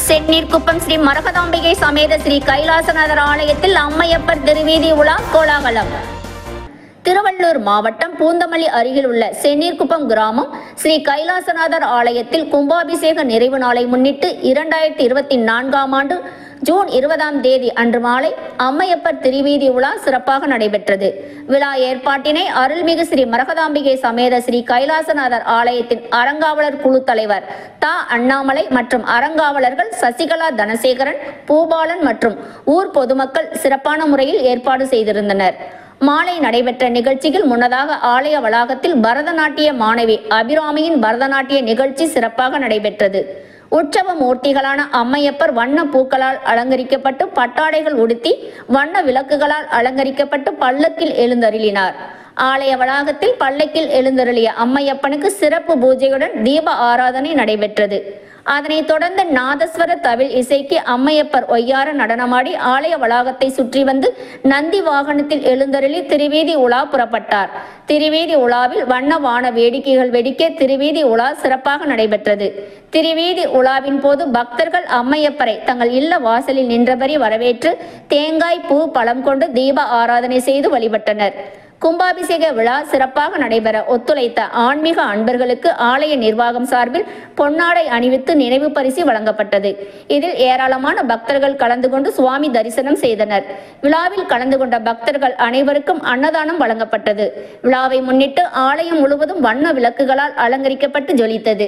செந்நீர்குப்பம் ஸ்ரீ மரகதாம்பிகை சமேத ஸ்ரீ கைலாசநாதர் ஆலயத்தில் அம்மையப்பர் திருவீதி உலா கோலாகலம் திருவள்ளூர் மாவட்டம் பூந்தமல்லி அருகில் உள்ள செந்நீர்குப்பம் கிராமம் ஸ்ரீ கைலாசநாதர் ஆலயத்தில் கும்பாபிஷேக நிறைவு நாளை முன்னிட்டு இரண்டாயிரத்தி இருபத்தி நான்காம் ஆண்டு ஜூன் இருபதாம் தேதி அன்று மாலை அம்மையப்பர் திருவீதி உலா சிறப்பாக நடைபெற்றது விழா ஏற்பாட்டினை அருள்மிகு ஸ்ரீ மரகதாம்பிகை சமேத ஸ்ரீ கைலாசநாதர் ஆலயத்தின் அறங்காவலர் குழு தலைவர் தா அண்ணாமலை மற்றும் அறங்காவலர்கள் சசிகலா தனசேகரன் பூபாலன் மற்றும் ஊர் பொதுமக்கள் சிறப்பான முறையில் ஏற்பாடு செய்திருந்தனர் மாலை நடைபெற்ற நிகழ்ச்சியில் முன்னதாக ஆலய வளாகத்தில் பரதநாட்டிய மாணவி அபிராமியின் பரதநாட்டிய நிகழ்ச்சி சிறப்பாக நடைபெற்றது உற்சவ மூர்த்திகளான அம்மையப்பர் வண்ண பூக்களால் அலங்கரிக்கப்பட்டு பட்டாடைகள் உடுத்தி வண்ண விளக்குகளால் அலங்கரிக்கப்பட்டு பல்லக்கில் எழுந்தருளினார் ஆலய வளாகத்தில் பல்லக்கில் எழுந்தருளிய அம்மையப்பனுக்கு சிறப்பு பூஜையுடன் தீப ஆராதனை நடைபெற்றது அதனைத் தொடர்ந்து நாதஸ்வர தவில் இசைக்கு அம்மையப்பர் ஒய்யார நடனமாடி ஆலய வளாகத்தை சுற்றி வந்து நந்தி வாகனத்தில் எழுந்தருளி திருவீதி உலா புறப்பட்டார் திருவீதி உலாவில் வண்ண வான வேடிக்கைகள் வெடிக்க திருவீதி உலா சிறப்பாக நடைபெற்றது திருவீதி உலாவின் போது பக்தர்கள் அம்மையப்பரை தங்கள் இல்ல வாசலில் நின்றபடி வரவேற்று தேங்காய் பூ பழம் கொண்டு தீப ஆராதனை செய்து வழிபட்டனர் கும்பாபிஷேக விழா சிறப்பாக நடைபெற ஒத்துழைத்த ஆன்மீக அன்பர்களுக்கு ஆலய நிர்வாகம் சார்பில் பொன்னாடை அணிவித்து நினைவு பரிசு வழங்கப்பட்டது இதில் ஏராளமான பக்தர்கள் கலந்து கொண்டு சுவாமி தரிசனம் செய்தனர் விழாவில் கலந்து கொண்ட பக்தர்கள் அனைவருக்கும் அன்னதானம் வழங்கப்பட்டது விழாவை முன்னிட்டு ஆலயம் முழுவதும் வண்ண விளக்குகளால் அலங்கரிக்கப்பட்டு ஜொலித்தது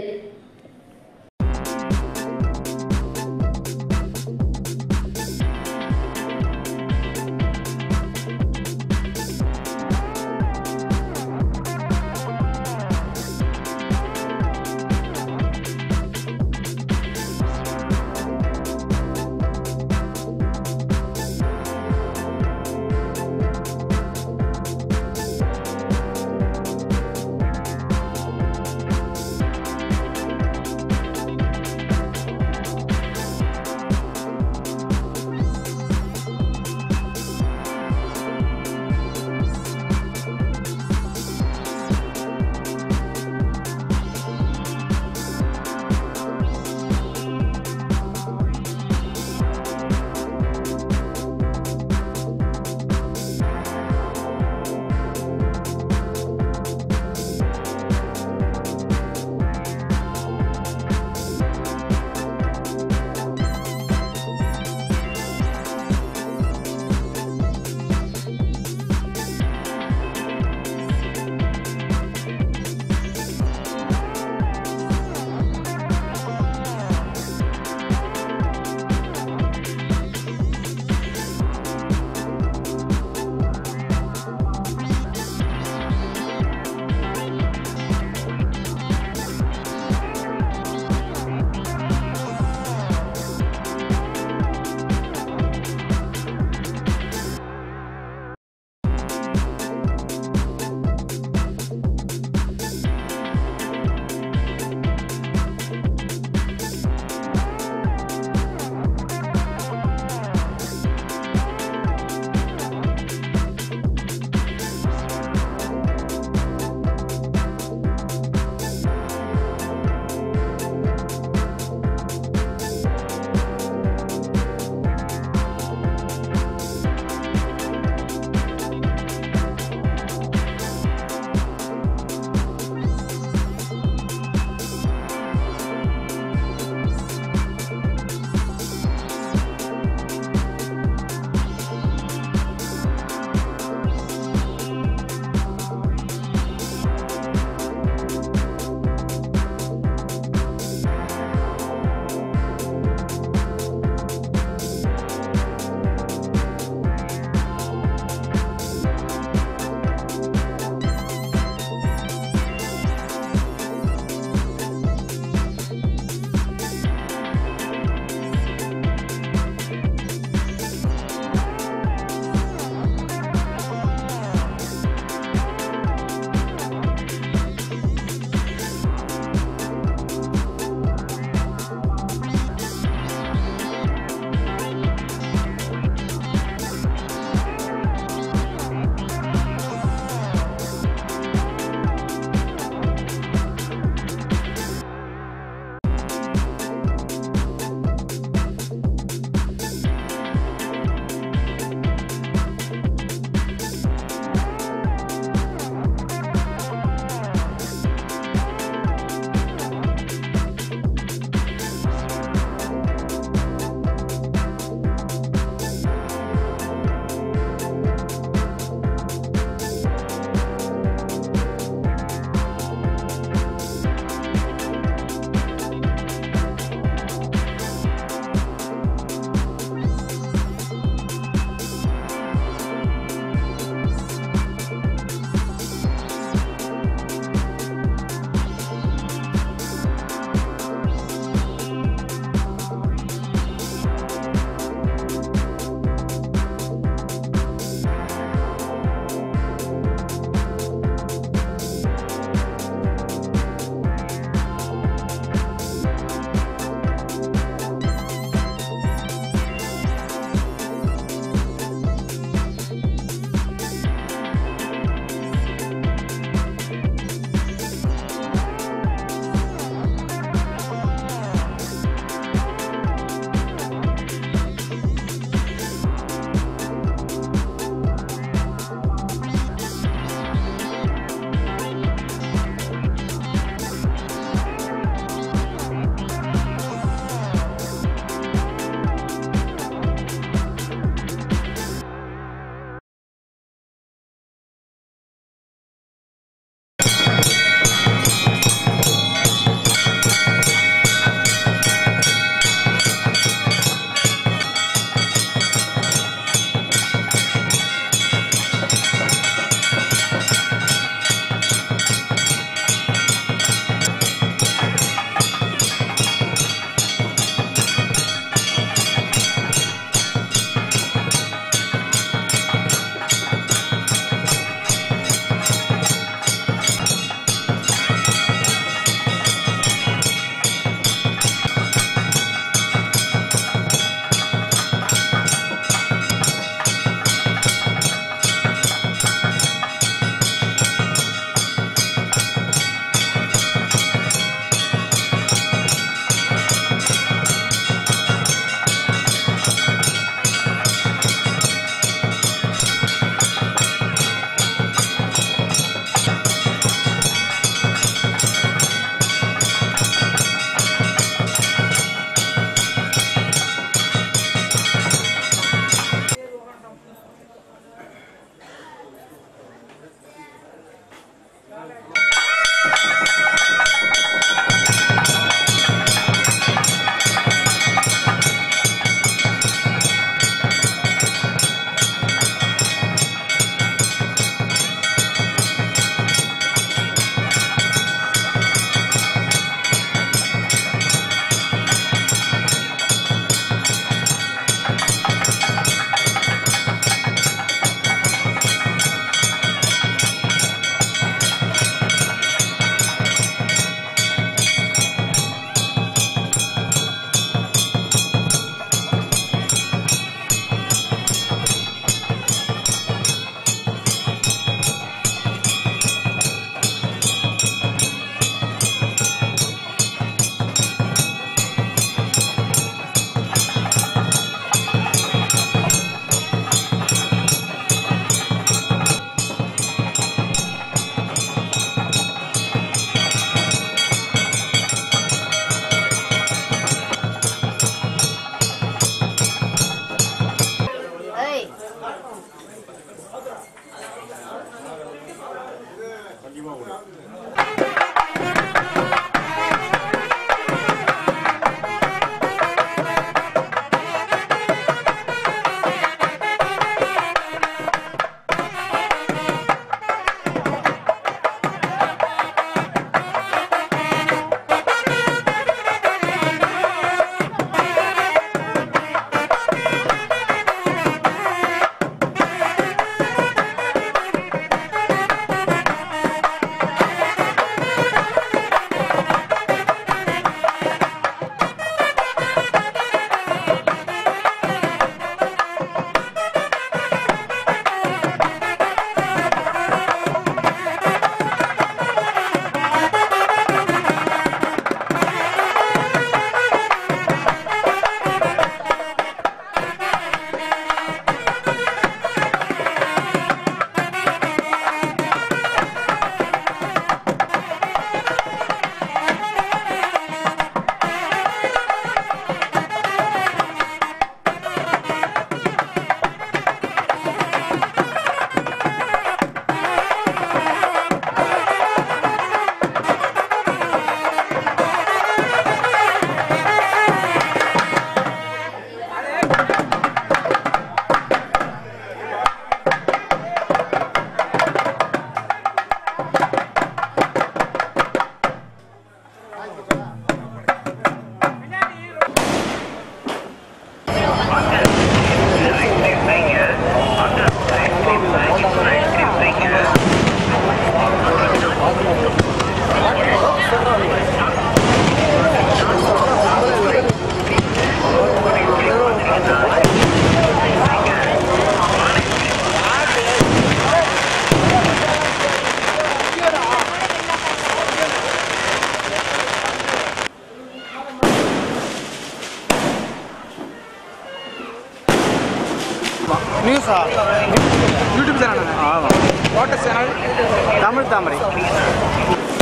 நியூஸா யூடியூப் சேனல் ஆமாம் வாட்டர் சேனல் தமிழ் தாமரை